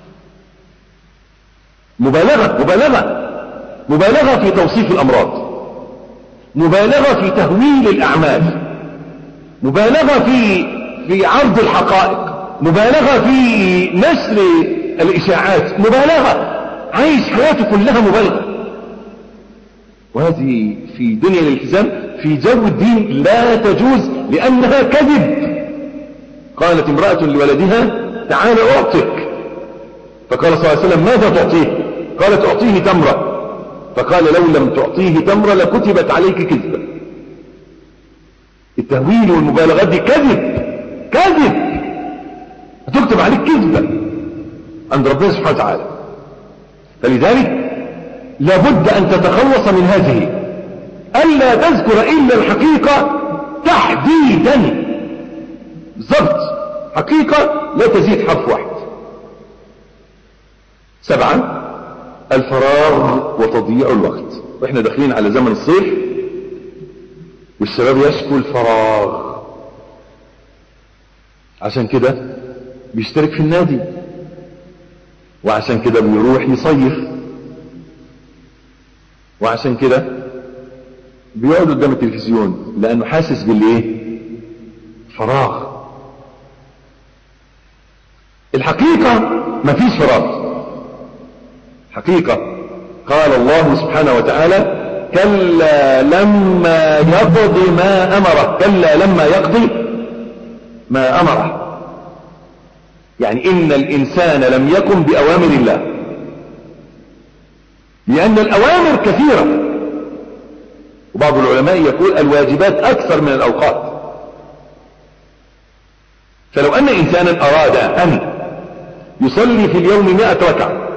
مبالغة مبالغة مبالغة في توصيف الامراض مبالغة في تهويل الاعمال مبالغة في في عرض الحقائق مبالغة في نشر الاشاعات مبالغة عايش حياته كلها مبالغة وهذه في دنيا الالتزام في جو الدين لا تجوز لأنها كذب قالت امرأة لولدها تعال أعطيك فقال صلى الله عليه وسلم ماذا تعطيه قالت أعطيه تمرة فقال لو لم تعطيه تمرة لكتبت عليك كذبة التهويل والمبالغات دي كذب كذب هتكتب عليك كذبة عند ربنا سبحانه وتعالى فلذلك لابد أن تتخلص من هذه ألا تذكر إلا الحقيقة تحديدا بالضبط حقيقة لا تزيد حرف واحد سبعا الفراغ وتضييع الوقت واحنا داخلين على زمن الصيف والشباب يشكو الفراغ عشان كده بيشترك في النادي وعشان كده بيروح يصيف وعشان كده بيقعد قدام التلفزيون لانه حاسس بالايه فراغ الحقيقة مفيش فراغ حقيقة قال الله سبحانه وتعالى كلا لما يقضي ما أمره كلا لما يقضي ما أمره يعني إن الإنسان لم يكن بأوامر الله لأن الأوامر كثيرة وبعض العلماء يقول الواجبات أكثر من الأوقات فلو أن إنسانا أراد أن يصلي في اليوم مئة ركعة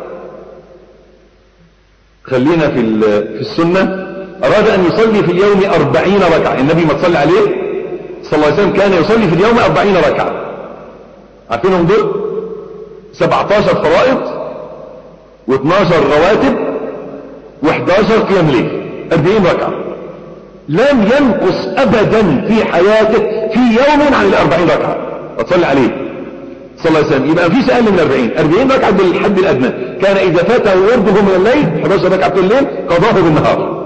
خلينا في, في السنة أراد أن يصلي في اليوم أربعين ركعة النبي ما تصلي عليه صلى الله عليه وسلم كان يصلي في اليوم أربعين ركعة عارفينهم دول 17 فرائض و12 رواتب و11 قيام ليل 40 ركعة لم ينقص أبدا في حياته في يوم عن الأربعين ركعة وتصلي عليه صلى الله عليه وسلم يبقى مفيش أقل من 40 40 ركعة بالحد الأدنى كان إذا فاته ورده من الليل 11 ركعة في الليل قضاه بالنهار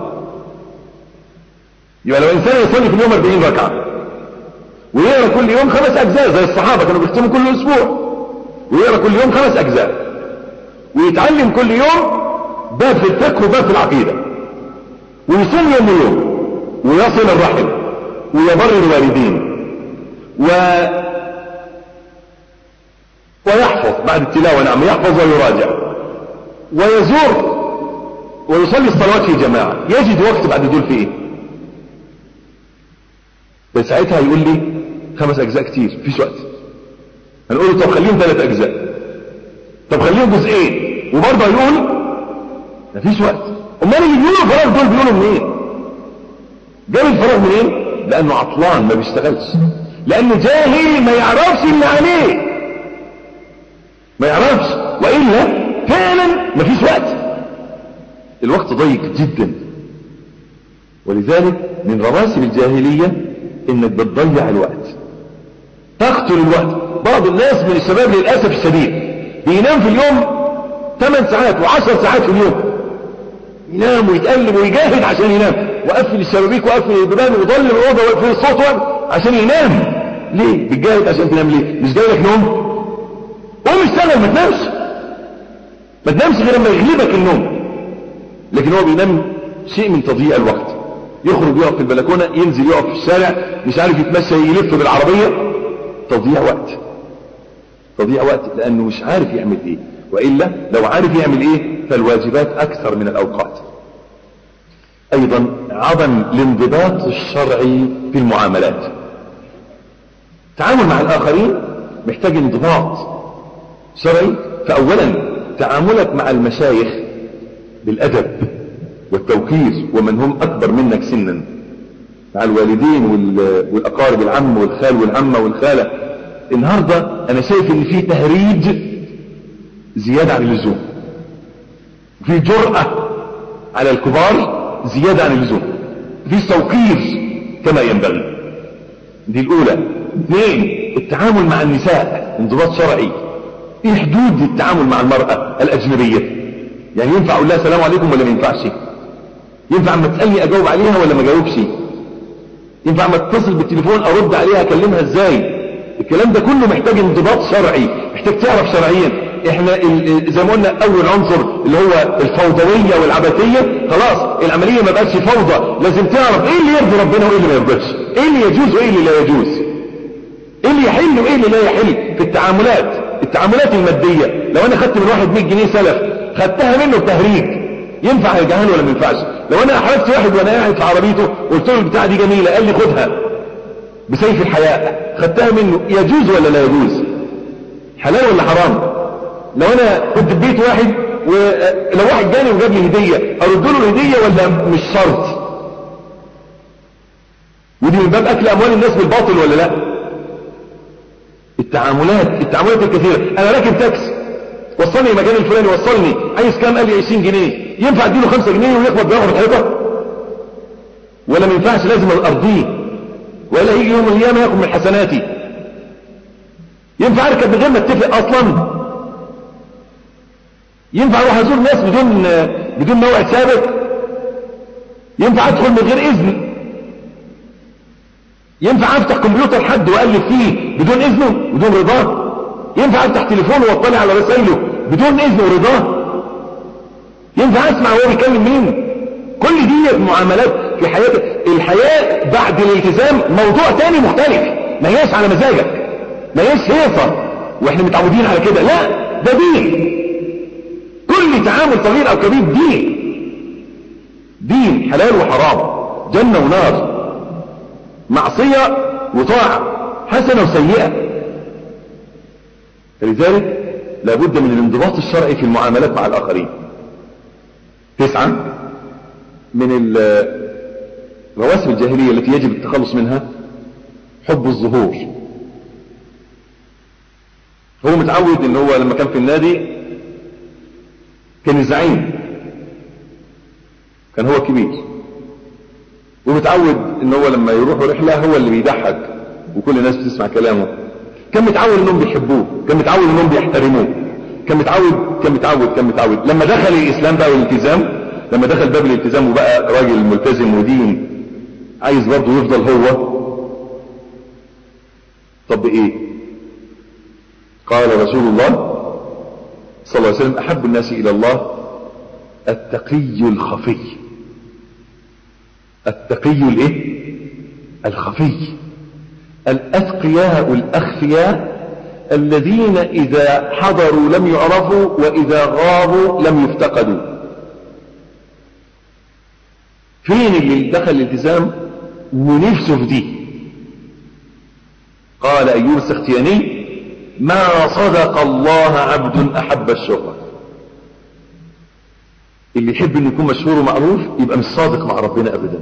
يبقى لو إنسان يصلي في اليوم 40 ركعة ويقرأ كل يوم خمس أجزاء زي الصحابة كانوا بيختموا كل أسبوع ويقرأ كل يوم خمس أجزاء ويتعلم كل يوم باب في الفقه وباب في العقيدة ويصوم يوم يوم ويصل الرحم ويبر الوالدين و ويحفظ بعد التلاوة نعم يحفظ ويراجع ويزور ويصلي الصلوات في جماعة يجد وقت بعد دول في ايه بس ساعتها يقول لي خمس اجزاء كتير فيش وقت هنقول له طب خليهم ثلاث اجزاء طب خليهم جزئين وبرضه يقول مفيش وقت امال اللي بيقولوا الفراغ دول بيقولوا منين جاب الفراغ منين لانه عطلان ما بيشتغلش لانه جاهل ما يعرفش اللي عليه ما يعرفش وإلا فعلا مفيش وقت الوقت ضيق جدا ولذلك من رواسب الجاهلية انك بتضيع الوقت تقتل الوقت بعض الناس من الشباب للأسف الشديد بينام في اليوم 8 ساعات و10 ساعات في اليوم ينام ويتقلب ويجاهد عشان ينام وقفل الشبابيك وقفل البيبان وضل الأوضة وقفل الصوت عشان ينام ليه بتجاهد عشان تنام ليه مش جاي لك نوم قوم اشتغل ما تنامش ما تنامش غير لما يغلبك النوم لكن هو بينام شيء من تضييع الوقت يخرج يقف في البلكونة ينزل يقف في الشارع مش عارف يتمشى يلف بالعربية تضييع وقت تضييع وقت لأنه مش عارف يعمل ايه وإلا لو عارف يعمل ايه فالواجبات أكثر من الأوقات أيضا عدم الانضباط الشرعي في المعاملات التعامل مع الآخرين محتاج انضباط شرعي فأولا تعاملك مع المشايخ بالأدب والتوقير ومن هم أكبر منك سنا مع الوالدين والأقارب العم والخال والعمة والخالة النهاردة أنا شايف إن في تهريج زيادة عن اللزوم في جرأة على الكبار زيادة عن اللزوم مفيش توقير كما ينبغي دي الاولى اثنين التعامل مع النساء انضباط شرعي ايه حدود التعامل مع المرأة الاجنبية يعني ينفع اقول لها السلام عليكم ولا ما ينفعش ينفع اما تسألني اجاوب عليها ولا ما اجاوبش ينفع اما اتصل بالتليفون ارد عليها اكلمها ازاي الكلام ده كله محتاج انضباط شرعي محتاج تعرف شرعيا احنا زي ما قلنا اول عنصر اللي هو الفوضوية والعبثية خلاص العملية ما بقتش فوضى لازم تعرف ايه اللي يرضي ربنا وايه اللي ما يرضيش ايه اللي يجوز وايه اللي لا يجوز ايه اللي يحل وايه اللي لا يحل في التعاملات التعاملات المادية لو انا خدت من واحد 100 جنيه سلف خدتها منه بتهريج ينفع ارجعها له ولا ما ينفعش لو انا احرجت واحد وانا قاعد في عربيته قلت له البتاعه دي جميله قال لي خدها بسيف الحياء خدتها منه يجوز ولا لا يجوز حلال ولا حرام لو انا كنت في بيت واحد ولو واحد جاني وجاب لي هديه ارد له الهديه ولا مش شرط ودي من باب اكل اموال الناس بالباطل ولا لا التعاملات التعاملات الكثيره انا راكب تاكسي وصلني المكان الفلاني وصلني عايز كام قال لي 20 جنيه ينفع اديله 5 جنيه ويخبط دماغه في الحيطه ولا ما ينفعش لازم ارضيه ولا يجي يوم القيامه ياخد من حسناتي ينفع اركب من غير ما اتفق اصلا ينفع اروح ازور ناس بدون بدون موعد سابق ينفع ادخل من غير اذن ينفع افتح كمبيوتر حد والف فيه بدون اذنه بدون رضاه ينفع افتح تليفونه واطلع على رسائله بدون اذنه ورضاه ينفع اسمع وهو بيكلم مين كل دي معاملات في حياتك الحياة بعد الالتزام موضوع تاني مختلف ما هياش على مزاجك ما هياش هيصة واحنا متعودين على كده لا ده دين كل تعامل صغير او كبير دين دين حلال وحرام جنة ونار معصية وطاعة حسنة وسيئة فلذلك لابد من الانضباط الشرعي في المعاملات مع الآخرين تسعة من رواسب الجاهلية التي يجب التخلص منها حب الظهور هو متعود ان هو لما كان في النادي كان الزعيم كان هو كبير ومتعود ان هو لما يروحوا رحلة هو اللي بيضحك وكل الناس بتسمع كلامه كان متعود انهم بيحبوه كان متعود انهم بيحترموه كان متعود كان متعود كان متعود لما دخل الاسلام بقى والالتزام لما دخل باب الالتزام وبقى راجل ملتزم ودين عايز برضه يفضل هو طب ايه قال رسول الله صلى الله عليه وسلم احب الناس الى الله التقي الخفي التقي الايه الخفي الاتقياء الاخفياء الذين اذا حضروا لم يعرفوا واذا غابوا لم يفتقدوا فين اللي دخل الالتزام ونفسه في دي قال ايوب السختياني ما صدق الله عبد احب الشهرة اللي يحب انه يكون مشهور ومعروف يبقى مش صادق مع ربنا ابدا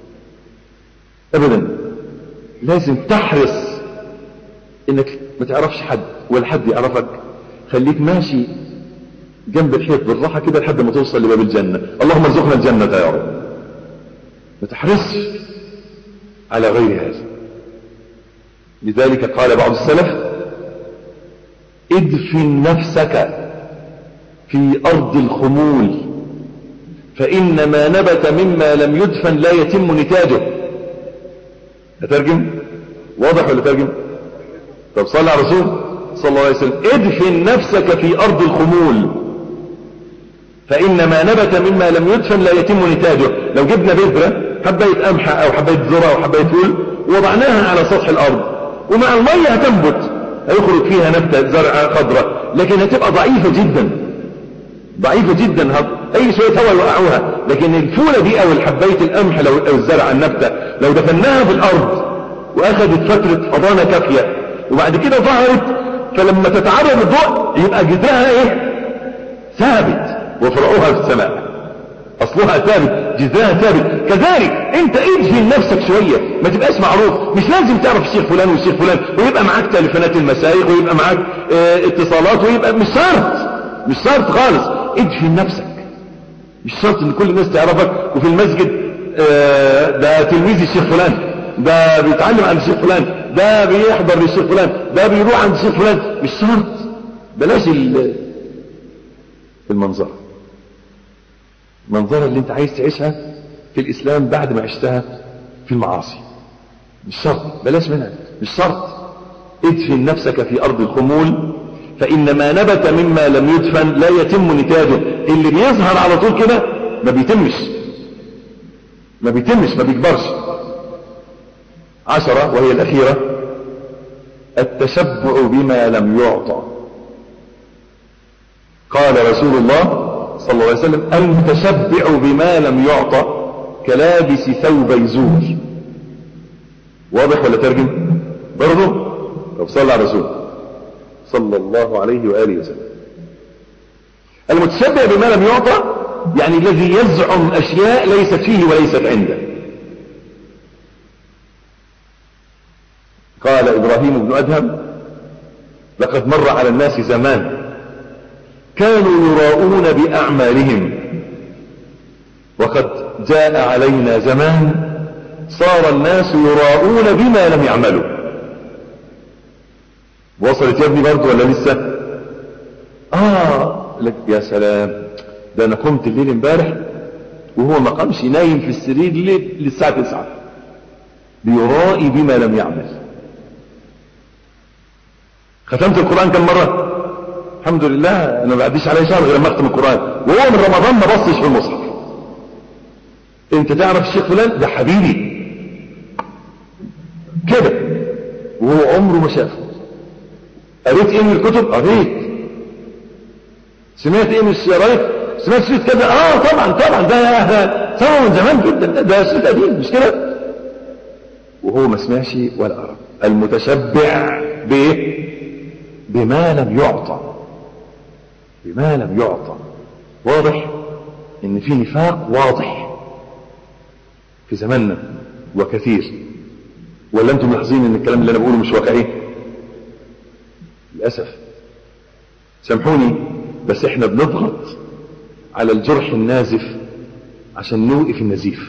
ابدا لازم تحرص انك ما تعرفش حد ولا حد يعرفك خليك ماشي جنب الحيط بالراحة كده لحد ما توصل لباب الجنة اللهم ارزقنا الجنة يا رب ما تحرصش على غير هذا لذلك قال بعض السلف ادفن نفسك في أرض الخمول فإن ما نبت مما لم يدفن لا يتم نتاجه أترجم واضح ولا ترجم طب صلى على رسول صلى الله عليه وسلم ادفن نفسك في أرض الخمول فإن ما نبت مما لم يدفن لا يتم نتاجه لو جبنا بذرة حباية قمحة أو حباية ذرة أو حباية فول ووضعناها على سطح الأرض ومع المية هتنبت هيخرج فيها نبتة زرعة خضراء لكن هتبقى ضعيفة جدا ضعيفة جدا هت... أي شوية هواء يوقعوها لكن الفولة دي أو الحباية القمح لو أو الزرع النبتة لو دفناها في الأرض وأخذت فترة حضانة كافية وبعد كده ظهرت فلما تتعرض الضوء يبقى جذرها ايه ثابت وفرعها في السماء اصلها ثابت جذرها ثابت كذلك انت ادفن نفسك شوية ما تبقاش معروف مش لازم تعرف الشيخ فلان والشيخ فلان ويبقى معاك تليفونات المسايخ ويبقى معاك اه اتصالات ويبقى مش شرط مش شرط خالص ادفن نفسك مش شرط ان كل الناس تعرفك وفي المسجد آه، ده تلميذ الشيخ فلان ده بيتعلم عند الشيخ فلان ده بيحضر للشيخ فلان ده بيروح عند الشيخ فلان مش شرط بلاش ال- المنظرة المنظرة اللي انت عايز تعيشها في الاسلام بعد ما عشتها في المعاصي مش شرط بلاش منها مش شرط ادفن نفسك في ارض الخمول فان ما نبت مما لم يدفن لا يتم نتاجه اللي بيظهر على طول كده ما بيتمش ما بيتمش ما بيكبرش عشرة وهي الأخيرة التشبع بما لم يعطى قال رسول الله صلى الله عليه وسلم المتشبع بما لم يعطى كلابس ثوب زور واضح ولا ترجم برضه طب صلى على الرسول صلى الله عليه وآله وسلم المتشبع بما لم يعطى يعني الذي يزعم أشياء ليست فيه وليست عنده قال إبراهيم بن أدهم لقد مر على الناس زمان كانوا يراؤون بأعمالهم وقد جاء علينا زمان صار الناس يراؤون بما لم يعملوا وصلت يا ابني برضه ولا لسه اه لك يا سلام ده انا قمت الليل امبارح وهو ما قامش نايم في السرير ليه للساعه 9 بيرائي بما لم يعمل ختمت القران كم مره الحمد لله انا ما بعديش عليه شهر غير لما اختم القران وهو من رمضان ما بصش في المصحف انت تعرف الشيخ فلان ده حبيبي كده وهو عمره ما شافه قريت ايه من الكتب قريت سمعت ايه من الشرايط سمعت شريط كذا اه طبعا طبعا ده سمعه من زمان جدا ده, ده شريط قديم مش كده وهو ما سمعش ولا قرا المتشبع بايه بما لم يعطى بما لم يعطى واضح ان في نفاق واضح في زماننا وكثير ولا انتم ملاحظين ان الكلام اللي انا بقوله مش واقعي للاسف سامحوني بس احنا بنضغط على الجرح النازف عشان نوقف النزيف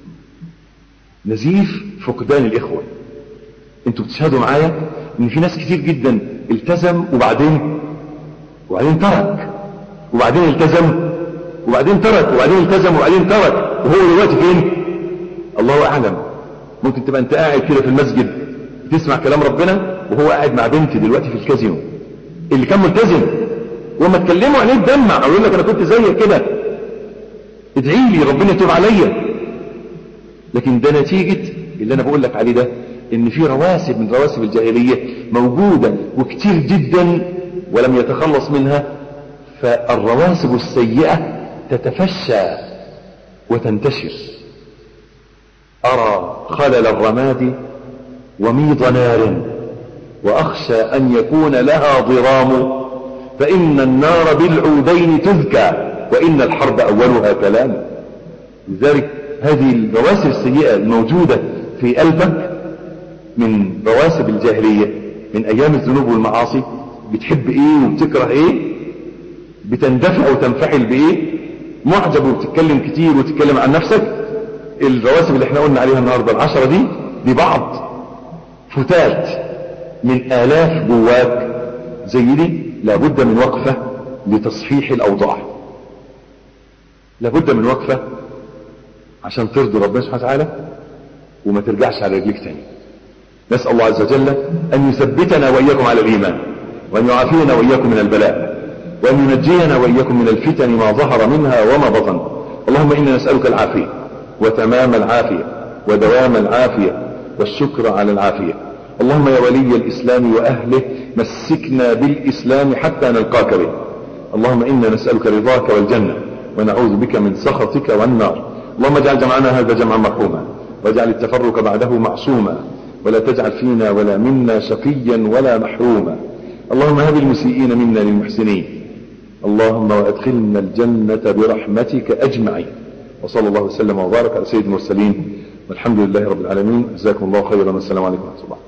نزيف فقدان الاخوه انتوا بتشهدوا معايا ان في ناس كتير جدا التزم وبعدين وبعدين ترك وبعدين التزم وبعدين ترك وبعدين التزم وبعدين ترك وهو دلوقتي فين الله اعلم ممكن تبقى انت قاعد كده في المسجد تسمع كلام ربنا وهو قاعد مع بنتي دلوقتي في الكازينو اللي كان ملتزم وما تكلموا عليه تدمع او يقول لك انا كنت زيك كده ادعي لي ربنا يتوب عليا لكن ده نتيجة اللي انا بقول لك عليه ده ان في رواسب من رواسب الجاهلية موجودة وكتير جدا ولم يتخلص منها فالرواسب السيئة تتفشى وتنتشر أرى خلل الرماد وميض نار وأخشى أن يكون لها ضرام فإن النار بالعودين تذكى وإن الحرب أولها كلام لذلك هذه الرواسب السيئة الموجودة في قلبك من رواسب الجاهلية من أيام الذنوب والمعاصي بتحب إيه وبتكره إيه بتندفع وتنفعل بإيه معجب وبتتكلم كتير وتتكلم عن نفسك الرواسب اللي احنا قلنا عليها النهاردة العشرة دي دي بعض فتات من آلاف جواك زي دي لابد من وقفة لتصحيح الأوضاع لابد من وقفة عشان ترضي ربنا سبحانه وتعالى وما ترجعش على رجليك تاني نسأل الله عز وجل أن يثبتنا وإياكم على الإيمان وأن يعافينا وإياكم من البلاء وأن ينجينا وإياكم من الفتن ما ظهر منها وما بطن اللهم إنا نسألك العافية وتمام العافية ودوام العافية والشكر على العافية اللهم يا ولي الإسلام وأهله مسكنا بالإسلام حتى نلقاك به اللهم إنا نسألك رضاك والجنة ونعوذ بك من سخطك والنار اللهم اجعل جمعنا هذا جمعا مرحوما واجعل التفرق بعده معصوما ولا تجعل فينا ولا منا شقيا ولا محروما اللهم هب المسيئين منا للمحسنين اللهم وادخلنا الجنة برحمتك أجمعين وصلى الله وسلم وبارك على سيد المرسلين والحمد لله رب العالمين جزاكم الله خيرا والسلام عليكم ورحمة الله